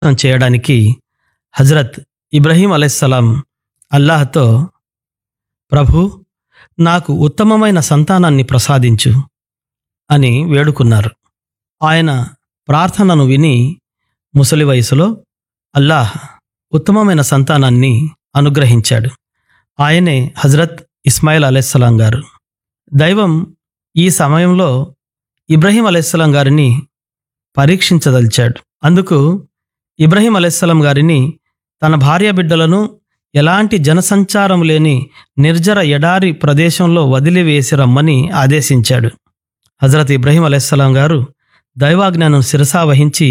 చేయడానికి హజరత్ ఇబ్రహీం అలైహిస్సలాం అల్లాహ్తో ప్రభు నాకు ఉత్తమమైన సంతానాన్ని ప్రసాదించు అని వేడుకున్నారు ఆయన ప్రార్థనను విని ముసలి వయసులో అల్లాహ్ ఉత్తమమైన సంతానాన్ని అనుగ్రహించాడు ఆయనే హజరత్ ఇస్మాయిల్ అలైహిస్సలాం గారు దైవం ఈ సమయంలో ఇబ్రహీం అలైహిస్సలాం గారిని పరీక్షించదలిచాడు అందుకు ఇబ్రహీం అలైహిస్సలాం గారిని తన భార్య బిడ్డలను ఎలాంటి జనసంచారం లేని నిర్జర ఎడారి ప్రదేశంలో వదిలివేసి రమ్మని ఆదేశించాడు హజరత్ ఇబ్రహీం అలైహిస్సలాం గారు దైవాజ్ఞానం శిరసా వహించి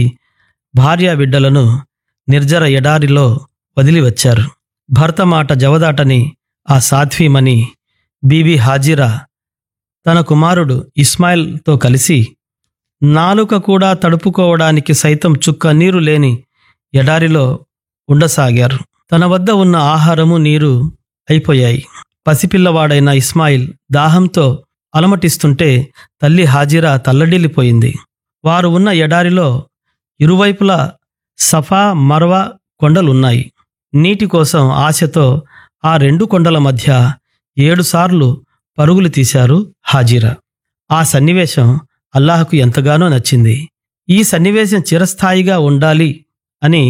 భార్య బిడ్డలను నిర్జర ఎడారిలో వదిలి వచ్చారు భర్త మాట జవదాటని ఆ సాధ్వీమణి బీబీ హాజిరా తన కుమారుడు ఇస్మాయిల్తో కలిసి నాలుక కూడా తడుపుకోవడానికి సైతం చుక్క నీరు లేని ఎడారిలో ఉండసాగారు తన వద్ద ఉన్న ఆహారము నీరు అయిపోయాయి పసిపిల్లవాడైన ఇస్మాయిల్ దాహంతో అలమటిస్తుంటే తల్లి హాజిరా తల్లడిల్లిపోయింది వారు ఉన్న ఎడారిలో ఇరువైపులా సఫా మర్వా కొండలున్నాయి నీటి కోసం ఆశతో ఆ రెండు కొండల మధ్య ఏడుసార్లు పరుగులు తీశారు హాజీరా ఆ సన్నివేశం అల్లాహకు ఎంతగానో నచ్చింది ఈ సన్నివేశం చిరస్థాయిగా ఉండాలి అని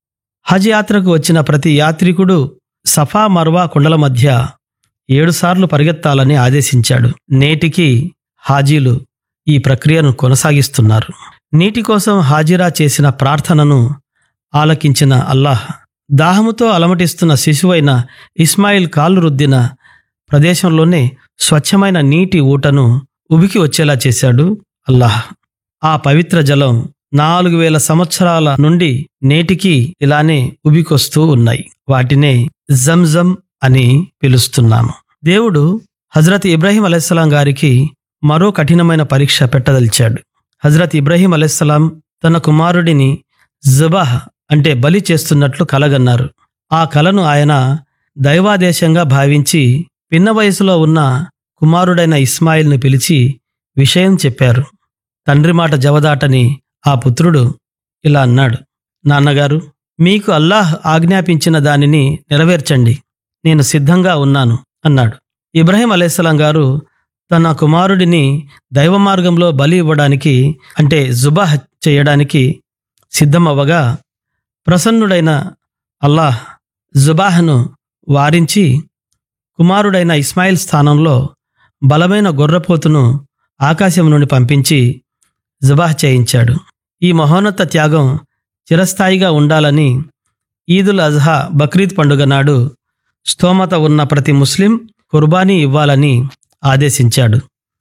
హజ్ యాత్రకు వచ్చిన ప్రతి యాత్రికుడు సఫా మర్వా కొండల మధ్య ఏడుసార్లు పరిగెత్తాలని ఆదేశించాడు నేటికి హాజీలు ఈ ప్రక్రియను కొనసాగిస్తున్నారు నీటి కోసం హాజిరా చేసిన ప్రార్థనను ఆలకించిన అల్లాహ్ దాహముతో అలమటిస్తున్న శిశువైన ఇస్మాయిల్ కాళ్ళు రుద్దిన ప్రదేశంలోనే స్వచ్ఛమైన నీటి ఊటను ఉబికి వచ్చేలా చేశాడు అల్లాహ్ ఆ పవిత్ర జలం నాలుగు వేల సంవత్సరాల నుండి నేటికి ఇలానే ఉబికొస్తూ ఉన్నాయి వాటినే జంజం అని పిలుస్తున్నాము దేవుడు హజరత్ ఇబ్రాహీం అలైహిస్సలాం గారికి మరో కఠినమైన పరీక్ష పెట్టదలిచాడు హజరత్ ఇబ్రాహీం అలైహిస్సలాం తన కుమారుడిని జబాహ్ అంటే బలి చేస్తున్నట్లు కలగన్నారు ఆ కలను ఆయన దైవాదేశంగా భావించి పిన్న వయసులో ఉన్న కుమారుడైన ఇస్మాయిల్ని పిలిచి విషయం చెప్పారు తండ్రి మాట జవదాటని ఆ పుత్రుడు ఇలా అన్నాడు నాన్నగారు మీకు అల్లాహ్ ఆజ్ఞాపించిన దానిని నెరవేర్చండి నేను సిద్ధంగా ఉన్నాను అన్నాడు ఇబ్రాహీం అలైహిస్సలాం గారు తన కుమారుడిని దైవ మార్గంలో బలి ఇవ్వడానికి అంటే జుబాహ్ చేయడానికి సిద్ధమవ్వగా ప్రసన్నుడైన అల్లాహ్ జుబాహ్ను వారించి కుమారుడైన ఇస్మాయిల్ స్థానంలో బలమైన గొర్రపోతును ఆకాశం నుండి పంపించి జుబాహ్ చేయించాడు ఈ మహోన్నత త్యాగం చిరస్థాయిగా ఉండాలని ఈదుల్ అజ్హా బక్రీద్ పండుగ నాడు స్తోమత ఉన్న ప్రతి ముస్లిం కుర్బానీ ఇవ్వాలని ఆదేశించాడు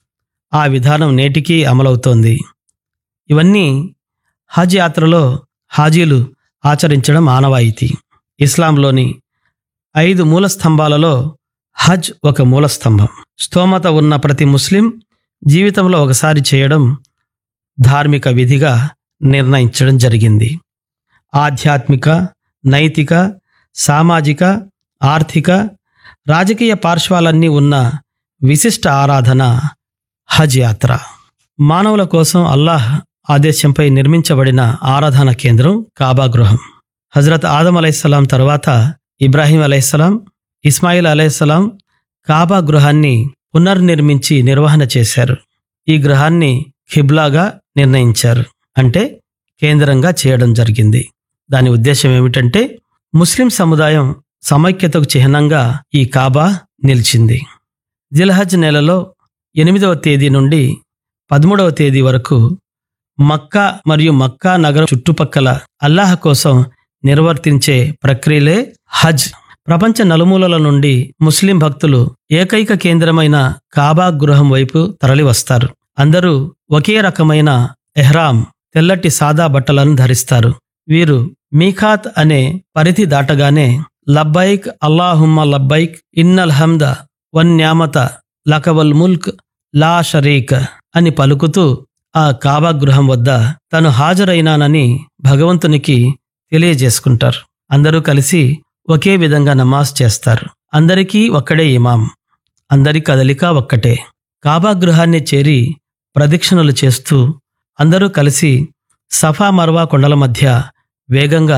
ఆ విధానం నేటికీ అమలవుతోంది ఇవన్నీ హజ్ యాత్రలో హాజీలు ఆచరించడం ఆనవాయితీ ఇస్లాంలోని ఐదు మూల స్తంభాలలో హజ్ ఒక మూల స్తంభం స్తోమత ఉన్న ప్రతి ముస్లిం జీవితంలో ఒకసారి చేయడం ధార్మిక విధిగా నిర్ణయించడం జరిగింది ఆధ్యాత్మిక నైతిక సామాజిక ఆర్థిక రాజకీయ పార్శ్వాలన్నీ ఉన్న విశిష్ట ఆరాధన హజ్ యాత్ర మానవుల కోసం అల్లాహ్ ఆదేశంపై నిర్మించబడిన ఆరాధన కేంద్రం కాబా గృహం హజరత్ ఆదం అలైహిస్సలాం తర్వాత ఇబ్రాహీం అలైహిస్సలాం ఇస్మాయిల్ అలైహిస్సలాం కాబా గృహాన్ని పునర్నిర్మించి నిర్వహణ చేశారు ఈ గృహాన్ని ఖిబ్లాగా నిర్ణయించారు అంటే కేంద్రంగా చేయడం జరిగింది దాని ఉద్దేశం ఏమిటంటే ముస్లిం సముదాయం సమైక్యతకు చిహ్నంగా ఈ కాబా నిలిచింది జిల్హజ్ నెలలో ఎనిమిదవ తేదీ నుండి పదమూడవ తేదీ వరకు మక్కా మరియు మక్కా నగరం చుట్టుపక్కల అల్లాహ్ కోసం నిర్వర్తించే ప్రక్రియలే హజ్ ప్రపంచ నలుమూలల నుండి ముస్లిం భక్తులు ఏకైక కేంద్రమైన కాబా గృహం వైపు తరలివస్తారు అందరూ ఒకే రకమైన ఎహ్రాం తెల్లటి సాదా బట్టలను ధరిస్తారు వీరు మీఖాత్ అనే పరిధి దాటగానే లబ్బైక్ అల్లాహుమ్మ లబ్బైక్ ఇన్నల్ హమ్ద వన్ న్యామత లకవల్ ముల్క్ లా షరీక్ అని పలుకుతూ ఆ కాబా గృహం వద్ద తను హాజరైనానని భగవంతునికి తెలియజేసుకుంటారు అందరూ కలిసి ఒకే విధంగా నమాజ్ చేస్తారు అందరికీ ఒక్కడే ఇమాం అందరి కదలిక ఒక్కటే కాబా గృహాన్ని చేరి ప్రదక్షిణలు చేస్తూ అందరూ కలిసి సఫా మర్వా కొండల మధ్య వేగంగా